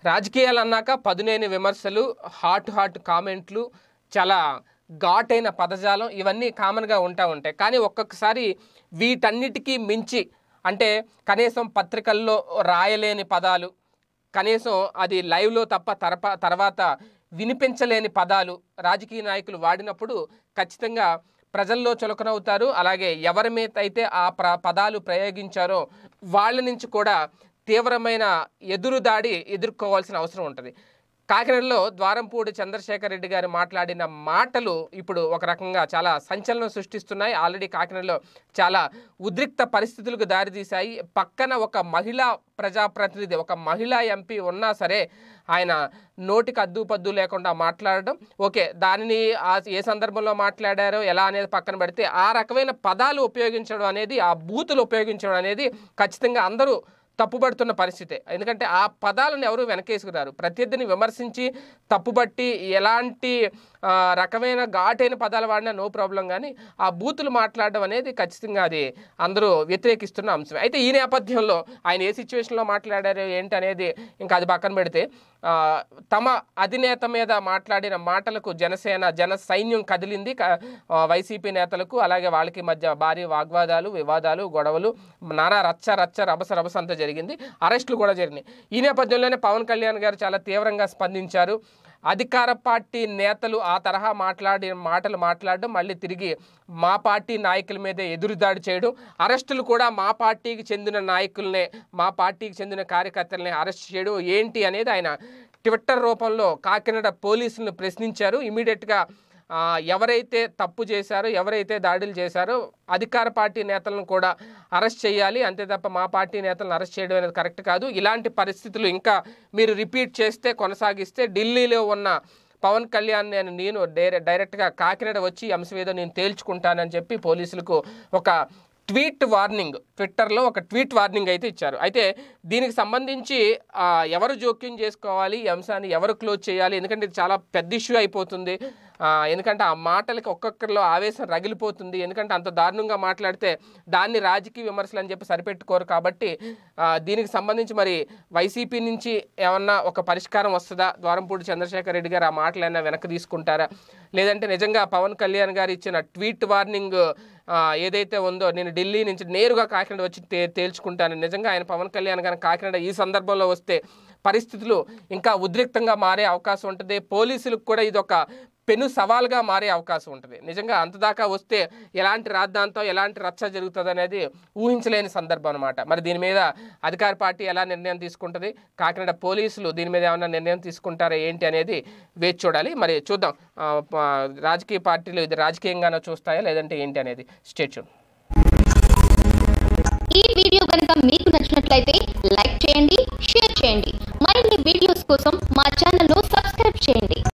రాజకీయాలు అన్నాక పదునేని విమర్శలు హాట్ హాట్ కామెంట్లు చాలా ఘాటైన పదజాలం ఇవన్నీ కామన్గా ఉంటా ఉంటాయి కానీ ఒక్కొక్కసారి వీటన్నిటికీ మించి అంటే కనీసం పత్రికల్లో రాయలేని పదాలు కనీసం అది లైవ్లో తప్ప తరప తర్వాత వినిపించలేని పదాలు రాజకీయ నాయకులు వాడినప్పుడు ఖచ్చితంగా ప్రజల్లో చులకనవుతారు అలాగే ఎవరి మీద అయితే ఆ ప్ర పదాలు ప్రయోగించారో వాళ్ళ నుంచి కూడా తీవ్రమైన ఎదురుదాడి ఎదుర్కోవాల్సిన అవసరం ఉంటుంది కాకినాడలో ద్వారంపూడి చంద్రశేఖర్ రెడ్డి గారు మాట్లాడిన మాటలు ఇప్పుడు ఒక రకంగా చాలా సంచలనం సృష్టిస్తున్నాయి ఆల్రెడీ కాకినాడలో చాలా ఉద్రిక్త పరిస్థితులకు దారితీశాయి పక్కన ఒక మహిళా ప్రజాప్రతినిధి ఒక మహిళా ఎంపీ ఉన్నా సరే ఆయన నోటికి అద్దు పద్దు లేకుండా మాట్లాడడం ఓకే దానిని ఆ ఏ సందర్భంలో మాట్లాడారో ఎలా అనేది పక్కన పెడితే ఆ రకమైన పదాలు ఉపయోగించడం అనేది ఆ బూతులు ఉపయోగించడం అనేది ఖచ్చితంగా అందరూ తప్పుపడుతున్న పరిస్థితే ఎందుకంటే ఆ పదాలను ఎవరు వెనకేసుకురారు ప్రత్యర్థిని విమర్శించి తప్పుబట్టి ఎలాంటి ఆ, రకమైన ఘాటైన పదాలు వాడినా నో ప్రాబ్లం కానీ ఆ బూతులు మాట్లాడడం అనేది ఖచ్చితంగా అది అందరూ వ్యతిరేకిస్తున్న అంశం అయితే ఈ నేపథ్యంలో ఆయన ఏ సిచ్యువేషన్లో మాట్లాడారు ఏంటి అనేది ఇంకా అది పక్కన పెడితే ఆ, తమ అధినేత మీద మాట్లాడిన మాటలకు జనసేన జన సైన్యం కదిలింది క- ఆ, వైసీపీ నేతలకు అలాగే వాళ్ళకి మధ్య భారీ వాగ్వాదాలు వివాదాలు గొడవలు నానా రచ్చ రచ్చ రభస రభస అంతా జరిగింది అరెస్టులు కూడా జరిగినాయి ఈ నేపథ్యంలోనే పవన్ కళ్యాణ్ గారు చాలా తీవ్రంగా స్పందించారు అధికార పార్టీ నేతలు ఆ తరహా మాట్లాడి మాటలు మాట్లాడడం మళ్ళీ తిరిగి మా పార్టీ నాయకుల మీదే ఎదురుదాడి చేయడం అరెస్టులు కూడా మా పార్టీకి చెందిన నాయకులనే మా పార్టీకి చెందిన కార్యకర్తలనే అరెస్ట్ చేయడం ఏంటి అనేది ఆయన ట్విట్టర్ రూపంలో కాకినాడ పోలీసులను ప్రశ్నించారు ఇమీడియట్గా ఆ, ఎవరైతే తప్పు చేశారో ఎవరైతే దాడులు చేశారో అధికార పార్టీ నేతలను కూడా అరెస్ట్ చేయాలి అంతే తప్ప మా పార్టీ నేతలను అరెస్ట్ చేయడం అనేది కరెక్ట్ కాదు ఇలాంటి పరిస్థితులు ఇంకా మీరు రిపీట్ చేస్తే కొనసాగిస్తే ఢిల్లీలో ఉన్న పవన్ కళ్యాణ్ నేను నేను డైరె డైరెక్ట్గా కాకినాడ వచ్చి ఈ అంశం ఏదో నేను తేల్చుకుంటానని చెప్పి పోలీసులకు ఒక ట్వీట్ వార్నింగ్ ట్విట్టర్లో ఒక ట్వీట్ వార్నింగ్ అయితే ఇచ్చారు అయితే దీనికి సంబంధించి ఆ, ఎవరు జోక్యం చేసుకోవాలి ఈ అంశాన్ని ఎవరు క్లోజ్ చేయాలి ఎందుకంటే ఇది చాలా పెద్ద ఇష్యూ అయిపోతుంది ఆ, ఎందుకంటే ఆ మాటలకి ఒక్కొక్కరిలో ఆవేశం రగిలిపోతుంది ఎందుకంటే అంత దారుణంగా మాట్లాడితే దాన్ని రాజకీయ విమర్శలు అని చెప్పి సరిపెట్టుకోరు కాబట్టి ఆ, దీనికి సంబంధించి మరి వైసీపీ నుంచి ఏమన్నా ఒక పరిష్కారం వస్తుందా ద్వారంపూడి చంద్రశేఖర్ రెడ్డి గారు ఆ మాటలైనా వెనక్కి తీసుకుంటారా లేదంటే నిజంగా పవన్ కళ్యాణ్ గారు ఇచ్చిన ట్వీట్ వార్నింగ్ ఆ, ఏదైతే ఉందో నేను ఢిల్లీ నుంచి నేరుగా కాకినాడ వచ్చి తే తేల్చుకుంటాను నిజంగా ఆయన పవన్ కళ్యాణ్ గారు కాకినాడ ఈ సందర్భంలో వస్తే పరిస్థితులు ఇంకా ఉద్రిక్తంగా మారే అవకాశం ఉంటుంది పోలీసులకు కూడా ఇది ఒక పెను సవాల్గా మారే అవకాశం ఉంటుంది నిజంగా అంతదాకా వస్తే ఎలాంటి రాద్ధాంతం ఎలాంటి రచ్చ జరుగుతుంది అనేది ఊహించలేని సందర్భం అనమాట మరి దీని మీద అధికార పార్టీ ఎలా నిర్ణయం తీసుకుంటుంది కాకినాడ పోలీసులు దీని మీద ఏమైనా నిర్ణయం తీసుకుంటారా ఏంటి అనేది వేచి చూడాలి మరి చూద్దాం ఆ, ప- రాజకీయ పార్టీలు ఇది రాజకీయంగానో చూస్తాయా లేదంటే ఏంటి అనేది స్టేట్యూన్ ఈ వీడియో కనుక మీకు నచ్చినట్లయితే లైక్ చేయండి షేర్ చేయండి మరిన్ని వీడియోస్ కోసం